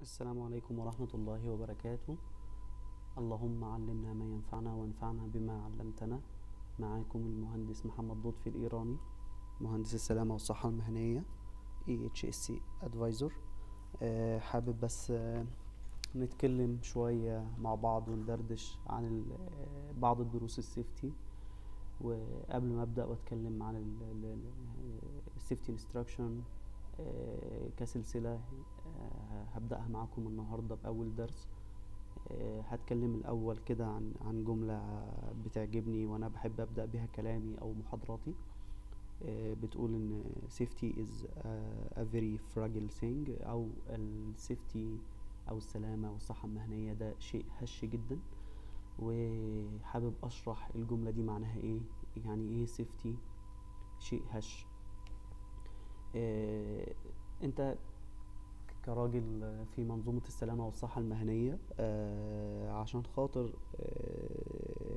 السلام عليكم ورحمة الله وبركاته اللهم علمنا ما ينفعنا وانفعنا بما علمتنا معاكم المهندس محمد لطفي الإيراني مهندس السلامة والصحة المهنية EHSC Advisor آه، حابب بس آه، نتكلم شوية مع بعض وندردش عن ال- آه، بعض الدروس السيفتي وقبل ما أبدأ وأتكلم عن السيفتي انستراكشن كسلسلة آه، هبدأها معاكم النهاردة بأول درس آه، هتكلم الأول كده عن عن جملة بتعجبني وأنا بحب أبدأ بيها كلامي أو محاضراتي آه، بتقول إن safety is a- a very fragile thing أو ال safety أو السلامة والصحة المهنية ده شيء هش جدا وحابب أشرح الجملة دي معناها إيه يعني إيه safety شيء هش آه، أنت كراجل في منظومة السلامة والصحة المهنية آه، عشان خاطر آه،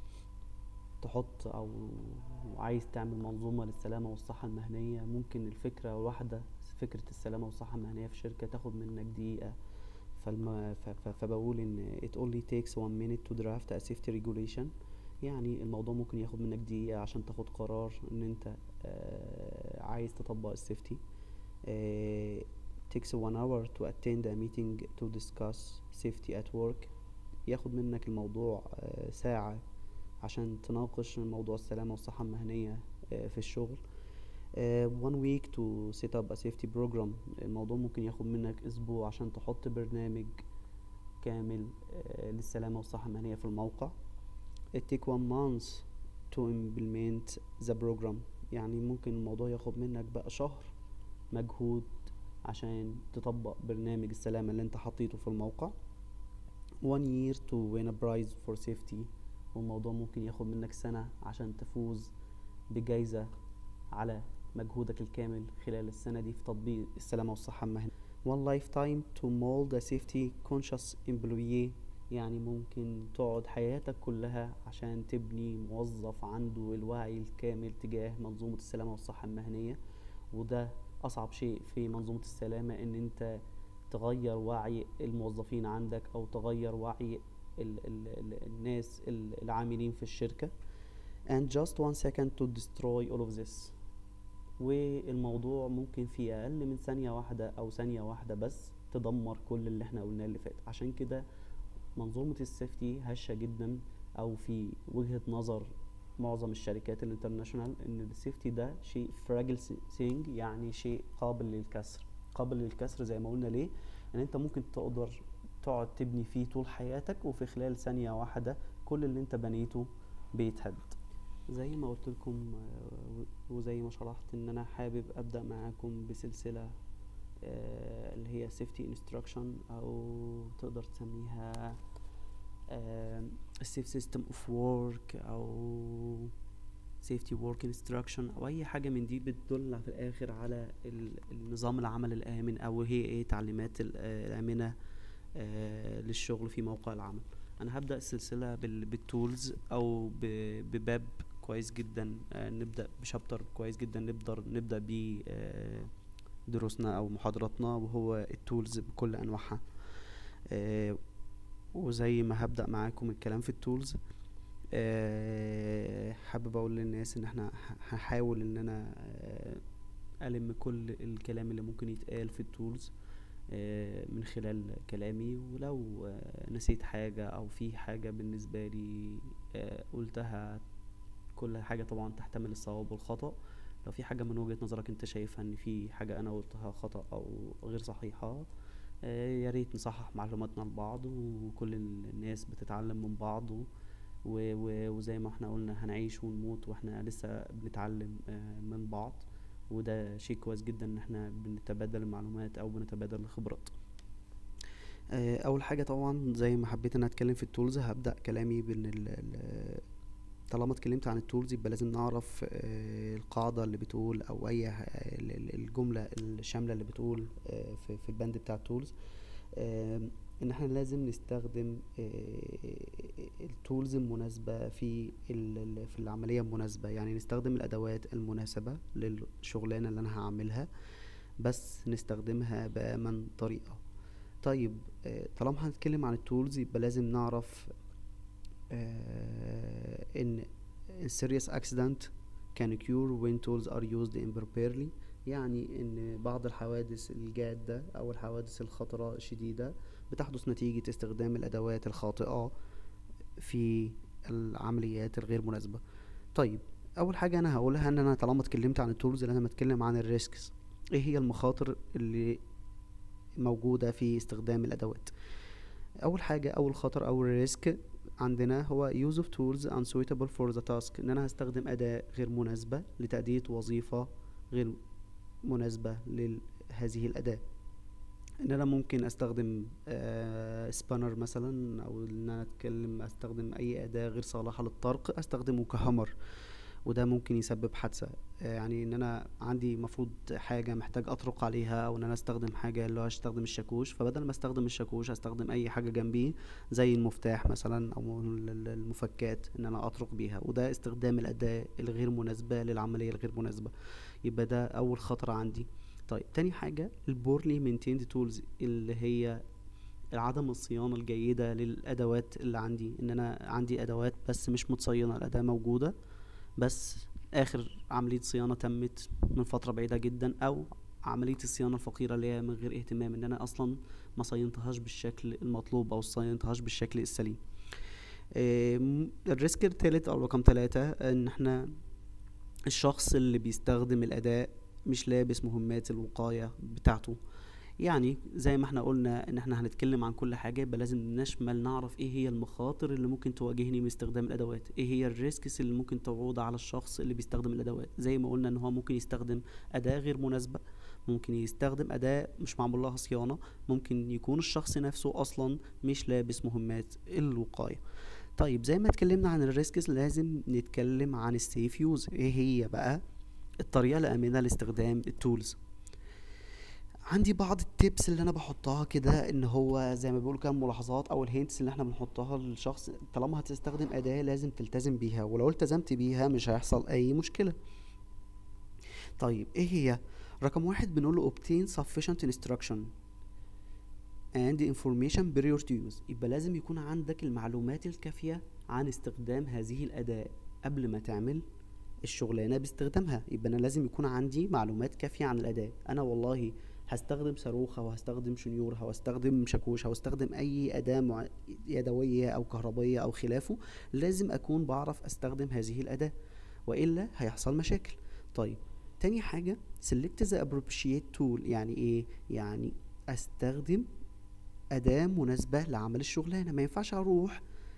تحط أو عايز تعمل منظومة للسلامة والصحة المهنية ممكن الفكرة الواحدة فكرة السلامة والصحة المهنية في شركة تاخد منك دقيقة فالم... ف... ف... فبقول إن it only takes one minute to draft a safety regulation يعني الموضوع ممكن ياخد منك دقيقة عشان تاخد قرار إن أنت آه، عايز تطبق السيفتي آه، takes one hour to attend a meeting to discuss safety at work ياخد منك الموضوع آه، ساعة عشان تناقش موضوع السلامة والصحة المهنية آه، في الشغل آه، one week to set up a safety program الموضوع ممكن ياخد منك أسبوع عشان تحط برنامج كامل آه، للسلامة والصحة المهنية في الموقع it take one month to implement the program يعني ممكن الموضوع ياخد منك بقى شهر مجهود عشان تطبق برنامج السلامة اللي انت حطيته في الموقع one year to win a prize for safety والموضوع ممكن ياخد منك سنة عشان تفوز بجايزة على مجهودك الكامل خلال السنة دي في تطبيق السلامة والصحة المهنية one lifetime to mold a safety conscious employee يعني ممكن تقعد حياتك كلها عشان تبني موظف عنده الوعي الكامل تجاه منظومة السلامة والصحة المهنية وده أصعب شيء في منظومة السلامة إن أنت تغير وعي الموظفين عندك أو تغير وعي ال ال ال الناس ال- العاملين في الشركة and just one second to destroy all of this والموضوع ممكن في أقل من ثانية واحدة أو ثانية واحدة بس تدمر كل اللي احنا قلناه اللي فات عشان كده منظومة السيفتي هشة جدا أو في وجهة نظر معظم الشركات الانترناشونال ان السيفتي ده شيء فراجل ثينج يعني شيء قابل للكسر قابل للكسر زي ما قلنا ليه ان انت ممكن تقدر تقعد تبني فيه طول حياتك وفي خلال ثانية واحدة كل اللي انت بنيته بيتهد زي ما قلت لكم آه، وزي ما شرحت ان انا حابب ابدا معاكم بسلسلة آه، اللي هي safety instruction او تقدر تسميها السيف سيستم اوف ورك او سيفتي ورك انستراكشن او اي حاجه من دي بتدل في الاخر على ال- النظام العمل الامن او هي ايه تعليمات ال- آه، الامنه آه، للشغل في موقع العمل انا هبدا السلسله بال- بالتولز او ب- بباب كويس جدا آه، نبدا بشابتر كويس جدا نقدر نبدا بيه آه، دروسنا او محاضراتنا وهو التولز بكل انواعها آه، وزي ما هبدأ معاكم الكلام في التولز آه، حابب اقول للناس ان احنا ه- هحاول ان انا آه، الم كل الكلام اللي ممكن يتقال في التولز آه، من خلال كلامي ولو آه، نسيت حاجة او في حاجة بالنسبة لي آه، قلتها كل حاجة طبعا تحتمل الصواب والخطأ لو في حاجة من وجهة نظرك انت شايفها ان في حاجة انا قلتها خطأ او غير صحيحة آه، يا ريت نصحح معلوماتنا لبعض وكل الناس بتتعلم من بعض و- و- و- وزي ما احنا قلنا هنعيش ونموت واحنا لسه بنتعلم آه، من بعض وده شيء كويس جدا ان احنا بنتبادل المعلومات او بنتبادل الخبرات آه، اول حاجه طبعا زي ما حبيت ان أنا اتكلم في التولز هبدا كلامي بان ال- ال- طالما اتكلمت عن التولز يبقى لازم نعرف آه، القاعده اللي بتقول او اي ح- ال- ال- الجمله الشامله اللي بتقول آه، في في البند بتاع التولز آم، ان احنا لازم نستخدم التولز المناسبة في ال- ال- في العملية المناسبة يعني نستخدم الادوات المناسبة للشغلانة اللي انا هعملها بس نستخدمها بأمن طريقة طيب آه، طالما هنتكلم عن التولز يبقى لازم نعرف آه، ان serious accident can occur when tools are used improperly يعني ان بعض الحوادث الجادة او الحوادث الخطرة الشديدة بتحدث نتيجة استخدام الادوات الخاطئة في العمليات الغير مناسبة طيب اول حاجة انا هقولها ان انا طالما اتكلمت عن التولز لازم اتكلم عن الريسكس ايه هي المخاطر اللي موجودة في استخدام الادوات اول حاجة اول خطر او ريسك عندنا هو use of tools unsuitable for the task ان انا هستخدم اداة غير مناسبة لتأدية وظيفة غير مناسبة لهذه الاداة ان انا ممكن استخدم سبانر مثلا او ان انا اتكلم استخدم اي اداة غير صالحة للطرق استخدمه كهامر وده ممكن يسبب حادثة آه، يعني ان انا عندي مفروض حاجة محتاج اطرق عليها او ان انا استخدم حاجة اللي هو استخدم الشاكوش فبدل ما استخدم الشاكوش استخدم اي حاجة جنبيه زي المفتاح مثلا او ال- ال- المفكات ان انا اطرق بيها وده استخدام الاداة الغير مناسبة للعملية الغير مناسبة يبقى ده اول خطر عندي طيب تاني حاجة البورلي مينتيند تولز اللي هي عدم الصيانة الجيدة للأدوات اللي عندي إن أنا عندي أدوات بس مش متصينة الأداة موجودة بس آخر عملية صيانة تمت من فترة بعيدة جدا أو عملية الصيانة الفقيرة اللي هي من غير اهتمام إن أنا أصلا ما صينتهاش بالشكل المطلوب أو صينتهاش بالشكل السليم إيه، م- الريسك التالت أو رقم تلاتة إن احنا الشخص اللي بيستخدم الأداء مش لابس مهمات الوقاية بتاعته يعني زي ما احنا قلنا ان احنا هنتكلم عن كل حاجة يبقى لازم نشمل نعرف ايه هي المخاطر اللي ممكن تواجهني من استخدام الادوات ايه هي الريسكس اللي ممكن تعود على الشخص اللي بيستخدم الادوات زي ما قلنا ان هو ممكن يستخدم اداة غير مناسبة ممكن يستخدم اداة مش معمول لها صيانة ممكن يكون الشخص نفسه اصلا مش لابس مهمات الوقاية طيب زي ما اتكلمنا عن الريسكس لازم نتكلم عن السيف يوز ايه هي بقى الطريقة الآمنة لاستخدام التولز عندي بعض التيبس اللي انا بحطها كده ان هو زي ما بيقولوا كده ملاحظات او الهينتس اللي احنا بنحطها للشخص طالما هتستخدم اداة لازم تلتزم بيها ولو التزمت بيها مش هيحصل اي مشكلة طيب ايه هي رقم واحد بنقول له obtain sufficient instruction and information prior to use يبقى لازم يكون عندك المعلومات الكافية عن استخدام هذه الأداة قبل ما تعمل الشغلانة باستخدامها يبقى أنا لازم يكون عندي معلومات كافية عن الأداة أنا والله هستخدم صاروخ أو هستخدم شنيور أو هستخدم شاكوش أو هستخدم أي أداة مع... يدوية أو كهربية أو خلافه لازم أكون بعرف أستخدم هذه الأداة وإلا هيحصل مشاكل طيب تاني حاجة select the appropriate tool يعني إيه؟ يعني أستخدم أداة مناسبة لعمل الشغلانة ما ينفعش أروح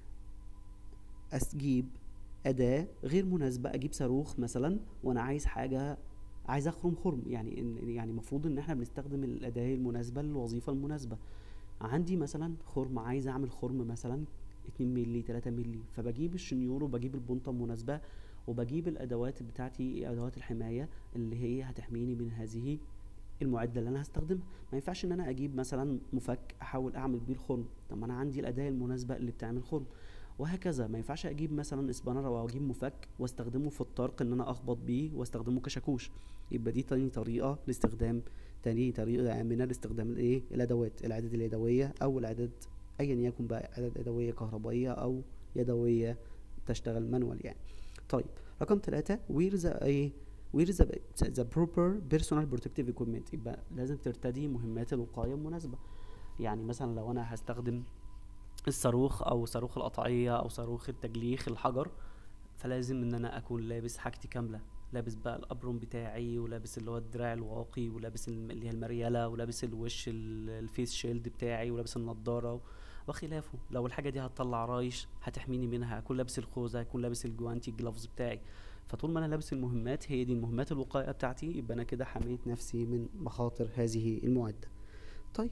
أجيب أداة غير مناسبة أجيب صاروخ مثلا وأنا عايز حاجة عايز أخرم خرم يعني إن يعني المفروض إن إحنا بنستخدم الأداة المناسبة للوظيفة المناسبة عندي مثلا خرم عايز أعمل خرم مثلا اتنين ملي تلاتة ملي فبجيب الشنيور وبجيب البنطة المناسبة وبجيب الأدوات بتاعتي أدوات الحماية اللي هي هتحميني من هذه المعدة اللي أنا هستخدمها ما ينفعش إن أنا أجيب مثلا مفك أحاول أعمل بيه الخرم طب ما أنا عندي الأداة المناسبة اللي بتعمل خرم وهكذا ما ينفعش اجيب مثلا اسبانر او اجيب مفك واستخدمه في الطرق ان انا اخبط بيه واستخدمه كشاكوش يبقى دي تاني طريقه لاستخدام تاني طريقه امنه لاستخدام الايه الادوات الاعداد اليدويه او الاعداد ايا يكن بقى اعداد يدويه كهربائيه او يدويه تشتغل مانوال يعني طيب رقم ثلاثة وير ذا ايه وير ذا ذا بروبر بيرسونال بروتكتيف equipment يبقى لازم ترتدي مهمات الوقايه المناسبه يعني مثلا لو انا هستخدم الصاروخ او صاروخ القطعيه او صاروخ التجليخ الحجر فلازم ان انا اكون لابس حاجتي كامله لابس بقى الابرون بتاعي ولابس اللي هو الدراع الواقي ولابس الم- اللي هي المريله ولابس الوش ال- الفيس شيلد بتاعي ولابس النضاره وخلافه لو الحاجه دي هتطلع رايش هتحميني منها اكون لابس الخوذه اكون لابس الجوانتي الجلافز بتاعي فطول ما انا لابس المهمات هي دي المهمات الوقائيه بتاعتي يبقى انا كده حميت نفسي من مخاطر هذه المعده طيب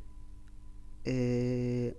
آه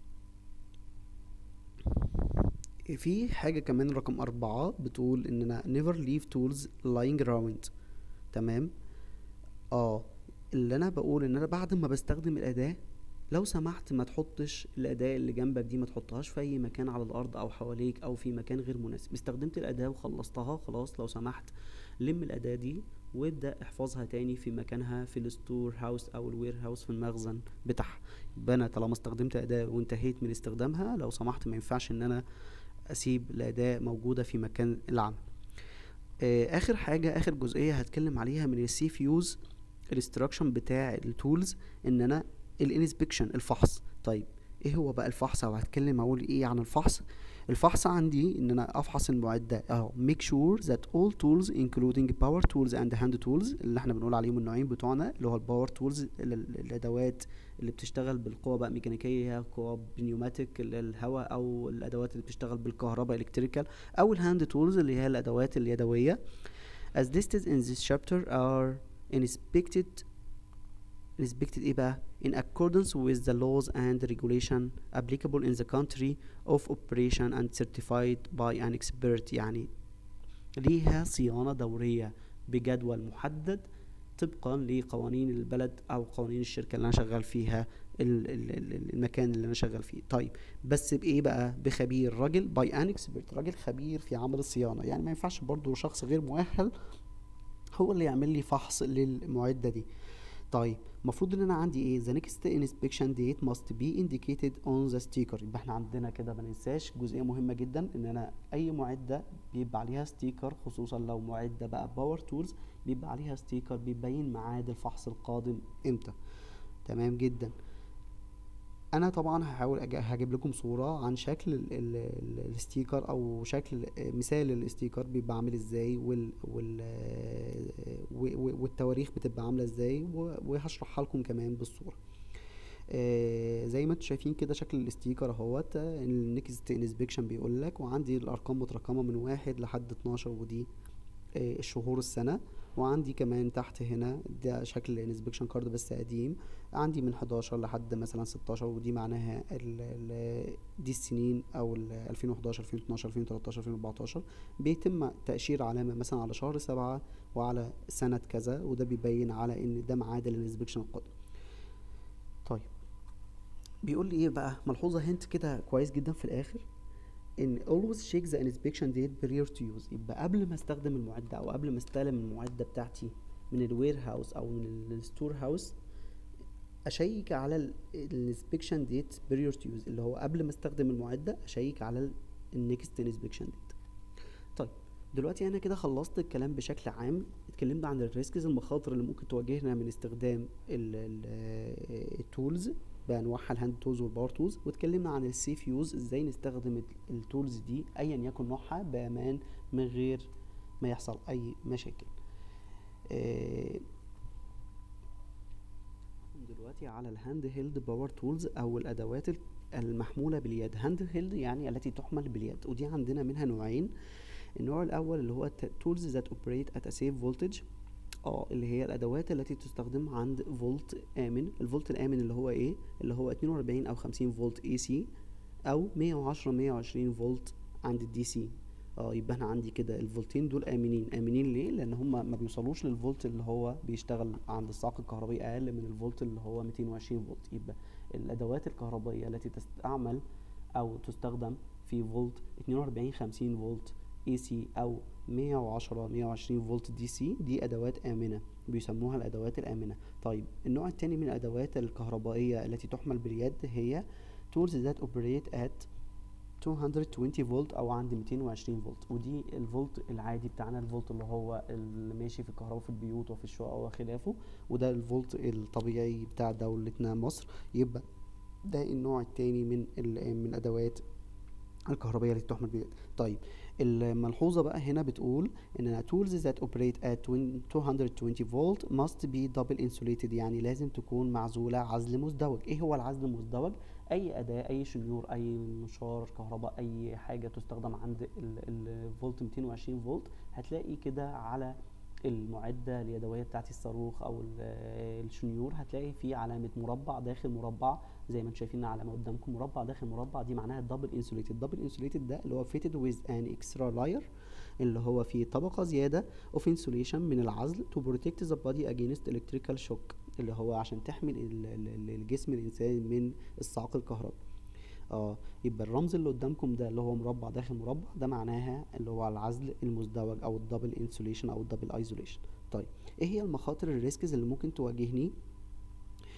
في حاجة كمان رقم أربعة بتقول إن أنا never leave tools lying around تمام اه اللي أنا بقول إن أنا بعد ما بستخدم الأداة لو سمحت ما تحطش الأداة اللي جنبك دي ما تحطهاش في أي مكان على الأرض أو حواليك أو في مكان غير مناسب استخدمت الأداة وخلصتها خلاص لو سمحت لم الأداة دي وابدأ احفظها تاني في مكانها في الستور هاوس أو الوير هاوس في المخزن بتاعها يبقى انا طالما استخدمت اداه وانتهيت من استخدامها لو سمحت ما ينفعش ان انا اسيب الاداه موجوده في مكان العمل آه، اخر حاجه اخر جزئيه هتكلم عليها من السي فيوز الاستراكشن بتاع التولز ان انا الانسبكشن الفحص طيب ايه هو بقى الفحص او هتكلم اقول ايه عن الفحص الفحص عندي ان انا افحص المعده اهو make sure that all tools including power tools and hand tools اللي احنا بنقول عليهم النوعين بتوعنا اللي هو الباور تولز الادوات اللي بتشتغل بالقوه بقى ميكانيكيه قوه بنيوماتيك الهواء او الادوات اللي بتشتغل بالكهرباء الكتريكال او الهاند تولز اللي هي الادوات اليدويه as listed in this chapter are inspected inspected ايه بقى in accordance with the laws and regulation applicable in the country of operation and certified by an expert يعني ليها صيانة دورية بجدول محدد طبقا لقوانين البلد او قوانين الشركة اللي انا شغال فيها ال- ال- ال- المكان اللي انا شغال فيه طيب بس بايه بقى بخبير راجل باي ان اكسبرت راجل خبير في عمل الصيانة يعني ما ينفعش برضو شخص غير مؤهل هو اللي يعمل لي فحص للمعدة دي طيب المفروض ان انا عندي ايه the next inspection date must be indicated on the sticker يبقى احنا عندنا كده ما ننساش جزئيه مهمه جدا ان انا اي معده بيبقى عليها ستيكر خصوصا لو معده بقى باور تولز بيبقى عليها ستيكر بيبين ميعاد الفحص القادم امتى تمام جدا انا طبعا هحاول أج- هجيب لكم صورة عن شكل ال ال ال الستيكر او شكل آه، مثال الستيكر بيبقى عامل ازاي وال وال آه، و- و- والتواريخ بتبقى عاملة ازاي و- وهشرحها لكم كمان بالصورة آه، زي ما انتم شايفين كده شكل الاستيكر اهوت النكست انسبكشن بيقول لك وعندي الارقام مترقمه من واحد لحد 12 ودي آه، الشهور السنه وعندي كمان تحت هنا ده شكل انسبكشن كارد بس قديم عندي من 11 لحد مثلا 16 ودي معناها ال ال دي السنين او ال 2011 2012 2013 2014 بيتم تأشير علامة مثلا على شهر سبعة وعلى سنة كذا وده بيبين على ان ده ميعاد الانسبكشن القادم طيب بيقول لي ايه بقى ملحوظة هنت كده كويس جدا في الاخر ان always check the inspection date prior to use يبقى قبل ما استخدم المعدة او قبل ما استلم المعدة بتاعتي من الوير هاوس او من الستور هاوس اشيك على الانسبكشن ديت prior to use اللي هو قبل ما استخدم المعدة اشيك على النكست انسبكشن ديت طيب دلوقتي انا كده خلصت الكلام بشكل عام اتكلمنا عن الريسكز المخاطر اللي ممكن تواجهنا من استخدام التولز بانواعها الهاند تولز والباور تولز واتكلمنا عن السيف يوز ازاي نستخدم التولز دي ايا يكن نوعها بامان من غير ما يحصل اي مشاكل آه، دلوقتي على الهاند هيلد باور تولز او الادوات المحموله باليد هاند هيلد يعني التي تحمل باليد ودي عندنا منها نوعين النوع الاول اللي هو tools that operate at a safe voltage اه اللي هي الادوات التي تستخدم عند فولت امن الفولت الامن اللي هو ايه اللي هو 42 او 50 فولت اي سي او 110 120 فولت عند الدي سي اه يبقى انا عندي كده الفولتين دول امنين امنين ليه لان هم ما بيوصلوش للفولت اللي هو بيشتغل عند الصاق الكهربائي اقل من الفولت اللي هو 220 فولت يبقى الادوات الكهربائيه التي تستعمل او تستخدم في فولت 42 50 فولت اي سي او 110 120 فولت دي سي دي ادوات امنه بيسموها الادوات الامنه طيب النوع الثاني من الادوات الكهربائيه التي تحمل باليد هي tools that operate at 220 فولت او عند 220 فولت ودي الفولت العادي بتاعنا الفولت اللي هو اللي ماشي في الكهرباء في البيوت وفي الشقق وخلافه وده الفولت الطبيعي بتاع دولتنا مصر يبقى ده النوع التاني من ال- من الادوات الكهربائيه اللي تحمل باليد طيب الملحوظه بقى هنا بتقول ان tools that operate at 220 volt must be double insulated يعني لازم تكون معزوله عزل مزدوج ايه هو العزل المزدوج اي اداه اي شنيور اي منشار كهرباء اي حاجه تستخدم عند الفولت 220 فولت هتلاقي كده على المعده اليدويه بتاعت الصاروخ او ال- الشنيور هتلاقي في علامه مربع داخل مربع زي ما انتم شايفين علامه قدامكم مربع داخل مربع دي معناها دبل انسوليتد دبل انسوليتد ده اللي هو فيتد ويز ان اكسترا لاير اللي هو فيه طبقه زياده اوف انسوليشن من العزل تو بروتكت ذا بادي اجينست الكتريكال شوك اللي هو عشان تحمي ال- ال- ال- الجسم الانساني من الصعق الكهربي اه يبقى الرمز اللي قدامكم ده اللي هو مربع داخل مربع ده معناها اللي هو العزل المزدوج او الدبل انسوليشن او الدبل ايزوليشن طيب ايه هي المخاطر الريسكز اللي ممكن تواجهني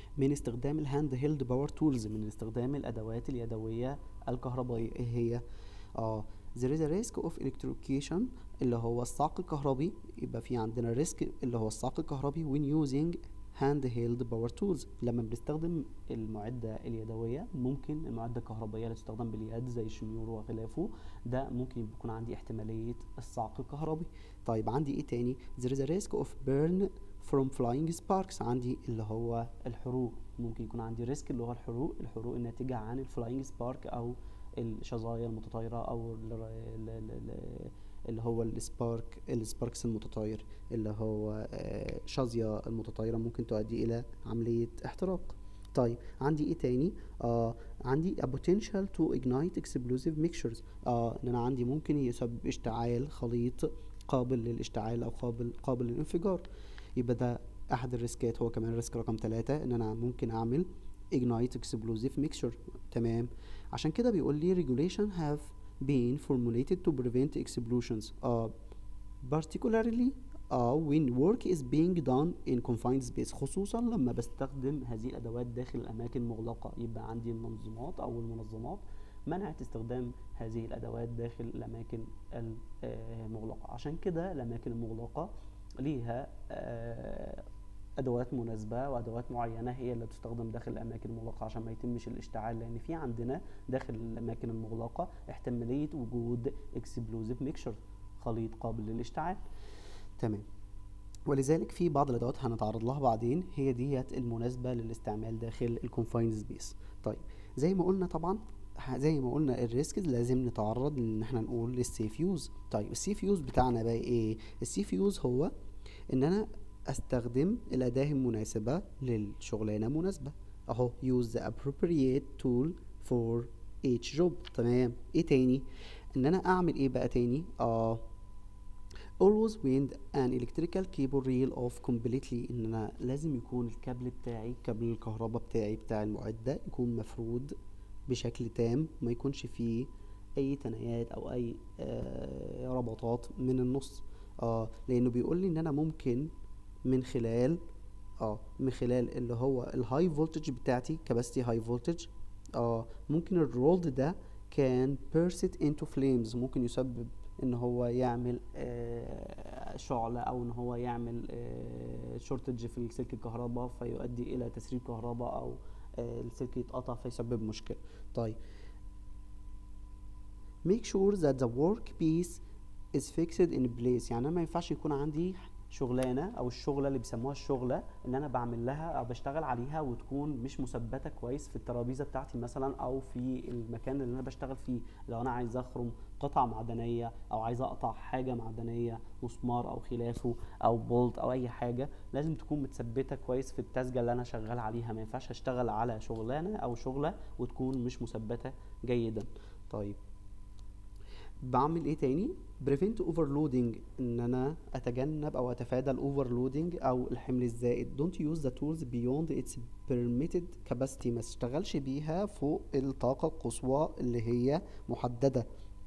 من استخدام الهاند هيلد باور تولز من استخدام الادوات اليدويه الكهربائيه ايه هي اه there is a risk of electrocution اللي هو الصعق الكهربي يبقى في عندنا ريسك اللي هو الصعق الكهربي when using hand held power tools لما بنستخدم المعدة اليدوية ممكن المعدة الكهربائية اللي تستخدم باليد زي الشنيور وخلافه ده ممكن يكون عندي احتمالية الصعق الكهربي طيب عندي ايه تاني there is a risk of burn from flying sparks عندي اللي هو الحروق ممكن يكون عندي ريسك اللي هو الحروق الحروق الناتجة عن الفلاينج سبارك او الشظايا المتطايرة او ال ال ال اللي هو السبارك السباركس المتطاير اللي هو آه، شظية المتطايرة ممكن تؤدي إلى عملية احتراق طيب عندي ايه تاني آه عندي a potential to ignite explosive mixtures اه ان انا عندي ممكن يسبب اشتعال خليط قابل للاشتعال او قابل قابل للانفجار يبقى ده احد الريسكات هو كمان ريسك رقم ثلاثة ان انا ممكن اعمل ignite explosive mixture تمام عشان كده بيقول لي regulation have been formulated to prevent explosions uh, particularly uh, when work is being done in confined space خصوصا لما بستخدم هذه الادوات داخل الاماكن مغلقه يبقى عندي المنظمات او المنظمات منعت استخدام هذه الادوات داخل الاماكن المغلقه عشان كده الاماكن المغلقه ليها آه، ادوات مناسبه وادوات معينه هي اللي تستخدم داخل الاماكن المغلقه عشان ما يتمش الاشتعال لان في عندنا داخل الاماكن المغلقه احتماليه وجود اكسبلوزيف ميكشر خليط قابل للاشتعال تمام ولذلك في بعض الادوات هنتعرض لها بعدين هي ديت المناسبه للاستعمال داخل الكونفايند سبيس طيب زي ما قلنا طبعا ح- زي ما قلنا الريسكز لازم نتعرض ان احنا نقول للسيف يوز طيب السيف يوز بتاعنا بقى ايه السيف يوز هو ان انا استخدم الاداة المناسبة للشغلانة مناسبة اهو use the appropriate tool for each job تمام ايه تاني ان انا اعمل ايه بقى تاني اه always wind an electrical cable reel off completely ان انا لازم يكون الكابل بتاعي كابل الكهرباء بتاعي بتاع المعدة يكون مفرود بشكل تام ما يكونش فيه اي تنايات او اي آه ربطات من النص اه لانه بيقول لي ان انا ممكن من خلال اه من خلال اللي هو الهاي فولتج بتاعتي كباستي هاي فولتج اه ممكن الرولد ده كان بيرست انتو فليمز ممكن يسبب ان هو يعمل آه شعلة او ان هو يعمل آه شورتج في السلك الكهرباء فيؤدي الى تسريب كهرباء او آه السلك يتقطع فيسبب مشكلة طيب make sure that the workpiece is fixed in place يعني انا ما ينفعش يكون عندي شغلانه او الشغله اللي بيسموها الشغله ان انا بعمل لها او بشتغل عليها وتكون مش مثبته كويس في الترابيزه بتاعتي مثلا او في المكان اللي انا بشتغل فيه لو انا عايز اخرم قطعه معدنيه او عايز اقطع حاجه معدنيه مسمار او خلافه او بولت او اي حاجه لازم تكون متثبته كويس في التسجه اللي انا شغال عليها ما ينفعش اشتغل على شغلانه او شغله وتكون مش مثبته جيدا طيب بعمل ايه تاني prevent overloading ان انا اتجنب او اتفادى الاوفرلودنج او الحمل الزائد don't use the tools beyond its permitted capacity ما اشتغلش بيها فوق الطاقة القصوى اللي هي محددة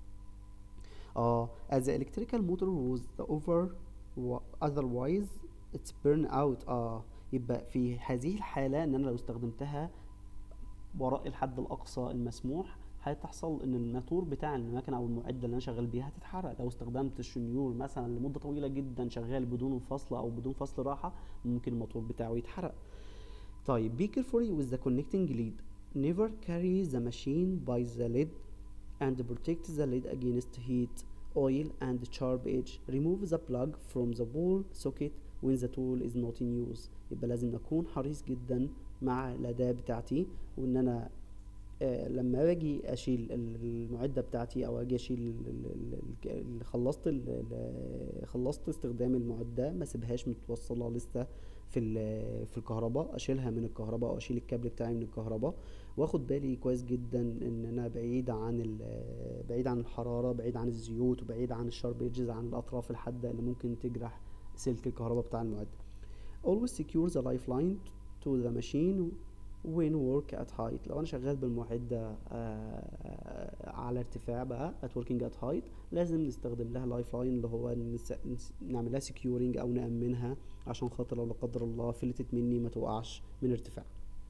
اه as the electrical motor was the over otherwise it's burn out اه يبقى في هذه الحالة ان انا لو استخدمتها وراء الحد الاقصى المسموح هتحصل ان الماتور بتاع المكنه او المعده اللي انا شغال بيها هتتحرق لو استخدمت الشنيور مثلا لمده طويله جدا شغال بدون فصل او بدون فصل راحه ممكن الماتور بتاعه يتحرق طيب be careful with the connecting lead never carry the machine by the lid and protect the lid against heat oil and sharp edge remove the plug from the wall socket when the tool is not in use يبقى لازم اكون حريص جدا مع الاداه بتاعتي وان انا آه، لما باجي اشيل المعده بتاعتي او اجي اشيل ال- ال- ال- ال- خلصت ال- ال- خلصت استخدام المعده ما سيبهاش متوصله لسه في ال- في الكهرباء اشيلها من الكهرباء او اشيل الكابل بتاعي من الكهرباء واخد بالي كويس جدا ان انا بعيد عن ال- بعيد عن الحراره بعيد عن الزيوت وبعيد عن الشارب ايدجز عن الاطراف الحاده اللي ممكن تجرح سلك الكهرباء بتاع المعده always secure the lifeline to the machine when work at height لو انا شغال بالمعدة آه، على ارتفاع بقى at working at height لازم نستخدم لها لايف لاين اللي هو نس- نس- نعمل لها securing او نأمنها عشان خاطر لو لا قدر الله فلتت مني ما توقعش من ارتفاع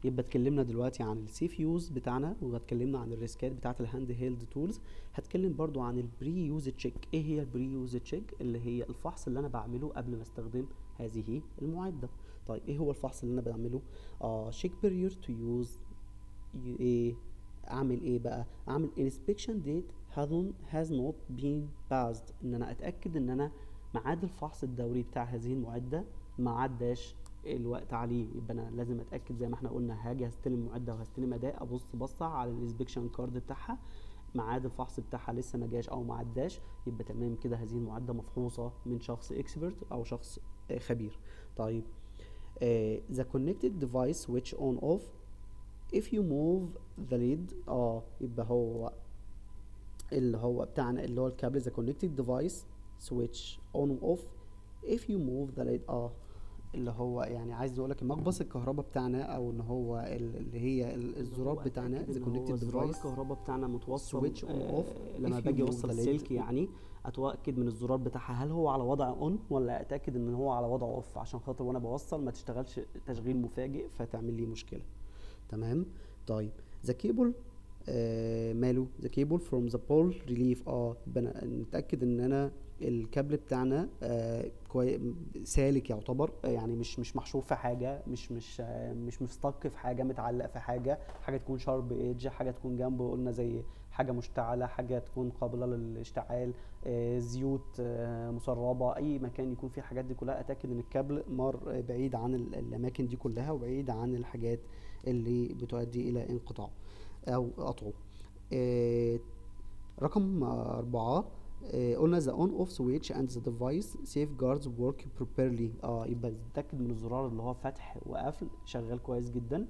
يبقى اتكلمنا دلوقتي عن السيف يوز بتاعنا واتكلمنا عن الريسكات بتاعت الهاند هيلد تولز هتكلم برضو عن البري يوز تشيك ايه هي البري يوز تشيك اللي هي الفحص اللي انا بعمله قبل ما استخدم هذه المعده طيب ايه هو الفحص اللي انا بعمله اه شيك بريور تو يوز ايه اعمل ايه بقى اعمل inspection date hasn't has not been passed ان انا اتاكد ان انا ميعاد الفحص الدوري بتاع هذه المعده ما عداش الوقت عليه يبقى انا لازم اتاكد زي ما احنا قلنا هاجي هستلم معده وهستلم اداء ابص بصه على الانسبكشن كارد بتاعها ميعاد الفحص بتاعها لسه ما جاش او ما عداش يبقى تمام كده هذه المعده مفحوصه من شخص اكسبرت او شخص آه، خبير طيب آه، the connected device switch on off if you move the lead اه يبقى هو اللي هو بتاعنا اللي هو الكابل the connected device switch on off if you move the lead اه اللي هو يعني عايز اقول لك مقبس الكهرباء بتاعنا او ان هو ال- اللي هي ال- الزرار بتاعنا the connected زرار device الكهرباء بتاعنا متوصل switch on آه، off لما if you باجي move اوصل the lead. السلك يعني اتاكد من الزرار بتاعها هل هو على وضع اون ولا اتاكد ان هو على وضع اوف عشان خاطر وانا بوصل ما تشتغلش تشغيل مفاجئ فتعمل لي مشكله تمام طيب ذا كيبل آه ماله ذا كيبل فروم ذا بول ريليف اه يبقى أنا نتاكد ان انا الكابل بتاعنا آه كوي سالك يعتبر آه، يعني مش مش محشور في حاجه مش مش آه مش مستق في حاجه متعلق في حاجه حاجه تكون شارب ايدج حاجه تكون جنبه قلنا زي حاجه مشتعله حاجه تكون قابله للاشتعال آه زيوت آه مسربه اي مكان يكون فيه الحاجات دي كلها اتاكد ان الكابل مر آه، بعيد عن ال- الاماكن دي كلها وبعيد عن الحاجات اللي بتؤدي الى انقطاعه او قطعه آه، رقم آه، أربعة آه، قلنا the on off switch and the device safeguards work properly اه يبقى اتاكد من الزرار اللي هو فتح وقفل شغال كويس جدا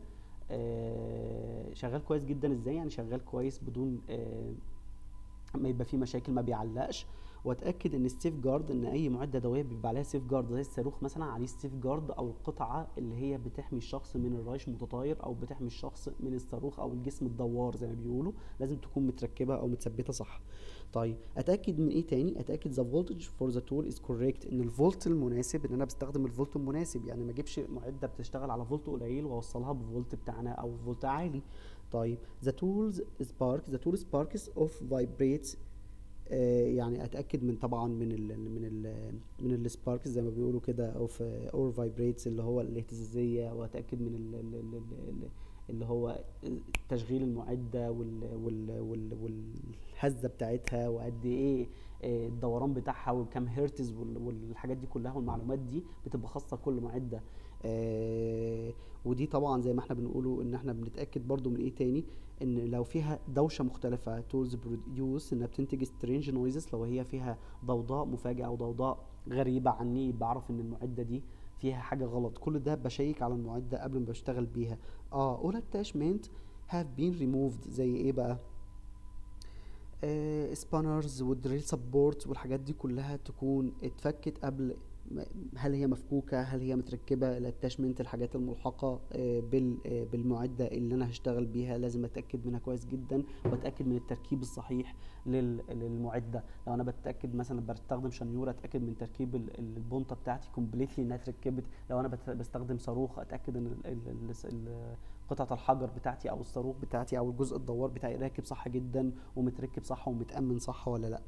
آه شغال كويس جدا ازاي يعني شغال كويس بدون آه ما يبقى فيه مشاكل ما بيعلقش واتاكد ان السيف جارد ان اي معده دوائيه بيبقى عليها سيف جارد زي الصاروخ مثلا عليه سيف جارد او القطعه اللي هي بتحمي الشخص من الريش المتطاير او بتحمي الشخص من الصاروخ او الجسم الدوار زي ما بيقولوا لازم تكون متركبه او متثبته صح طيب اتاكد من ايه تاني اتاكد the voltage for the tool is correct ان الفولت المناسب ان انا بستخدم الفولت المناسب يعني ما اجيبش معده بتشتغل على فولت قليل واوصلها بفولت بتاعنا او فولت عالي طيب the tools spark the tool sparks of vibrates آه، يعني اتاكد من طبعا من ال من ال من السباركس زي ما بيقولوا كده اوف اور فايبريتس اللي هو الاهتزازيه واتاكد من ال ال ال ال اللي هو تشغيل المعده وال وال وال والهزه بتاعتها وقد ايه آه، الدوران بتاعها وكم هرتز وال- والحاجات دي كلها والمعلومات دي بتبقى خاصه لكل معده آه، ودي طبعا زي ما احنا بنقوله ان احنا بنتاكد برضو من ايه تاني ان لو فيها دوشه مختلفه تولز بروديوس انها بتنتج سترينج نويزز لو هي فيها ضوضاء مفاجئه او ضوضاء غريبه عني بعرف ان المعده دي فيها حاجه غلط كل ده بشيك على المعده قبل ما بشتغل بيها اه all attachment have been removed زي ايه بقى سبانرز والدريل سبورت والحاجات دي كلها تكون اتفكت قبل ما- هل هي مفكوكه هل هي متركبه الاتاشمنت الحاجات الملحقه آه، بال آه، بالمعده اللي انا هشتغل بيها لازم اتاكد منها كويس جدا واتاكد من التركيب الصحيح لل- للمعده لو انا بتاكد مثلا بستخدم شنيوره اتاكد من تركيب ال- البونطه بتاعتي كومبليتلي انها اتركبت لو انا بت- بستخدم صاروخ اتاكد ان ال- ال- ال- ال- قطعه الحجر بتاعتي او الصاروخ بتاعتي او الجزء الدوار بتاعي راكب صح جدا ومتركب صح ومتامن صح ولا لا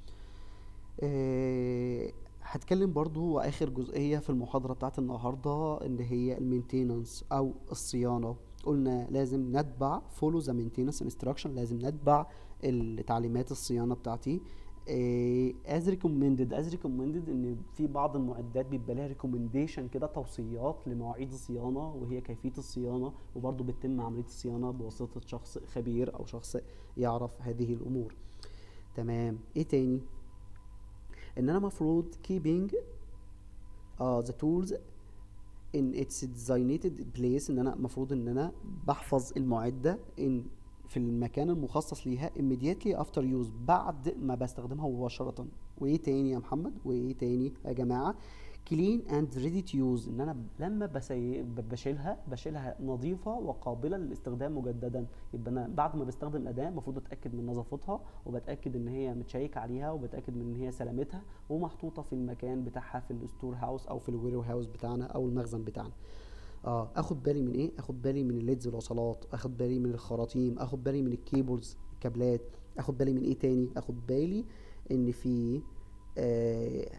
آه، هتكلم برضو اخر جزئيه في المحاضره بتاعت النهارده اللي هي المينتيننس او الصيانه قلنا لازم نتبع فولو ذا مينتيننس انستراكشن لازم نتبع التعليمات الصيانه بتاعتي از ريكومندد از ريكومندد ان في بعض المعدات بيبقى لها ريكومنديشن كده توصيات لمواعيد الصيانه وهي كيفيه الصيانه وبرضو بتتم عمليه الصيانه بواسطه شخص خبير او شخص يعرف هذه الامور تمام ايه تاني ان انا مفروض keeping اه the tools in its designated place ان انا مفروض ان انا بحفظ المعدة in في المكان المخصص ليها immediately after use بعد ما بستخدمها مباشرة وايه تاني يا محمد وايه تاني يا جماعة clean and ready to use ان انا لما بسي... ب- بشيلها بشيلها نظيفه وقابله للاستخدام مجددا يبقى انا بعد ما بستخدم الاداه المفروض اتاكد من نظافتها وبتاكد ان هي متشيك عليها وبتاكد من ان هي سلامتها ومحطوطه في المكان بتاعها في الستور هاوس او في الوير هاوس بتاعنا او المخزن بتاعنا اه اخد بالي من ايه اخد بالي من الليدز الوصلات اخد بالي من الخراطيم اخد بالي من الكيبلز الكابلات اخد بالي من ايه تاني اخد بالي ان في آه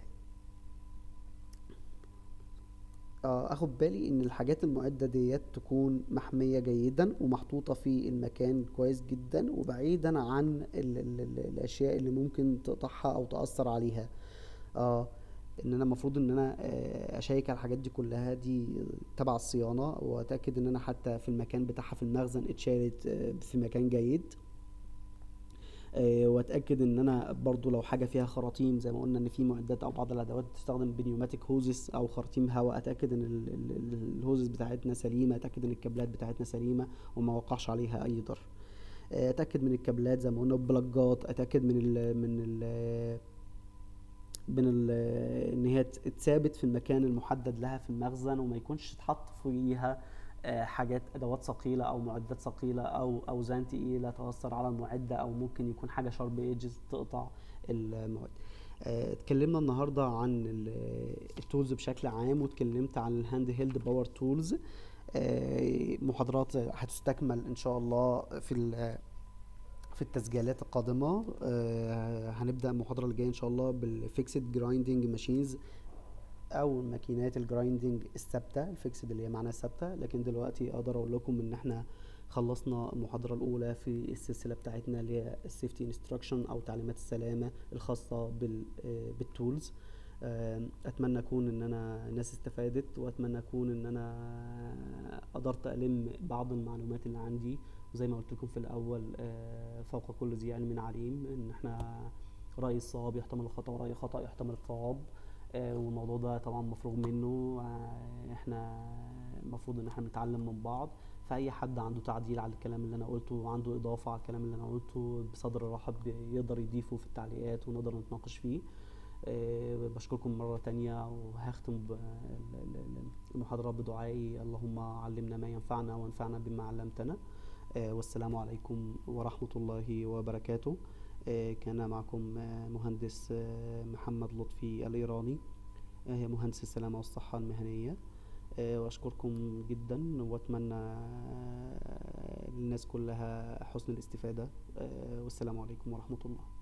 آه، اخد بالي ان الحاجات المعدة ديت تكون محمية جيدا ومحطوطة في المكان كويس جدا وبعيدا عن ال ال ال الاشياء اللي ممكن تقطعها او تأثر عليها اه ان انا المفروض ان انا آه، اشيك على الحاجات دي كلها دي تبع الصيانة واتأكد ان انا حتى في المكان بتاعها في المخزن اتشالت آه، في مكان جيد آه، واتاكد ان انا برضو لو حاجه فيها خراطيم زي ما قلنا ان في معدات او بعض الادوات بتستخدم بنيوماتيك هوزس او خراطيم هواء اتاكد ان ال- ال- ال- الهوزس بتاعتنا سليمه اتاكد ان الكابلات بتاعتنا سليمه وما وقعش عليها اي ضرر آه، اتاكد من الكابلات زي ما قلنا بلجات اتاكد من ال من ال من ال ان هي ت- تثابت في المكان المحدد لها في المخزن وما يكونش اتحط فيها آه، حاجات ادوات ثقيله او معدات ثقيله او اوزان تقيله تاثر على المعده او ممكن يكون حاجه شارب ايدجز تقطع المواد آه، اتكلمنا النهارده عن التولز بشكل عام واتكلمت عن الهاند هيلد باور تولز محاضرات هتستكمل ان شاء الله في ال- في التسجيلات القادمة آه، هنبدأ المحاضرة اللي جاية إن شاء الله بالفيكسد جرايندنج ماشينز أو ماكينات الجرايندنج الثابتة الفيكسد اللي هي معناها ثابتة لكن دلوقتي أقدر أقول لكم إن إحنا خلصنا المحاضرة الأولى في السلسلة بتاعتنا اللي هي السيفتي انستراكشن أو تعليمات السلامة الخاصة بال آه، بالتولز آه، أتمنى أكون إن أنا الناس استفادت وأتمنى أكون إن أنا قدرت ألم بعض المعلومات اللي عندي وزي ما قلت لكم في الأول آه، فوق كل ذي علم عليم إن إحنا رأي الصواب يحتمل الخطأ ورأي الخطأ يحتمل الصواب آه، والموضوع ده طبعا مفروغ منه آه، احنا المفروض ان احنا نتعلم من بعض فاي حد عنده تعديل على الكلام اللي انا قلته وعنده اضافه على الكلام اللي انا قلته بصدر رحب يقدر يضيفه في التعليقات ونقدر نتناقش فيه آه، بشكركم مرة تانية وهختم ب- ال- ال- ال- المحاضرة بدعائي اللهم علمنا ما ينفعنا وانفعنا بما علمتنا آه، والسلام عليكم ورحمة الله وبركاته آه، كان معكم آه، مهندس آه، محمد لطفي الإيراني آه، مهندس السلامة والصحة المهنية آه، وأشكركم جدا وأتمنى آه، للناس كلها حسن الاستفادة آه، والسلام عليكم ورحمة الله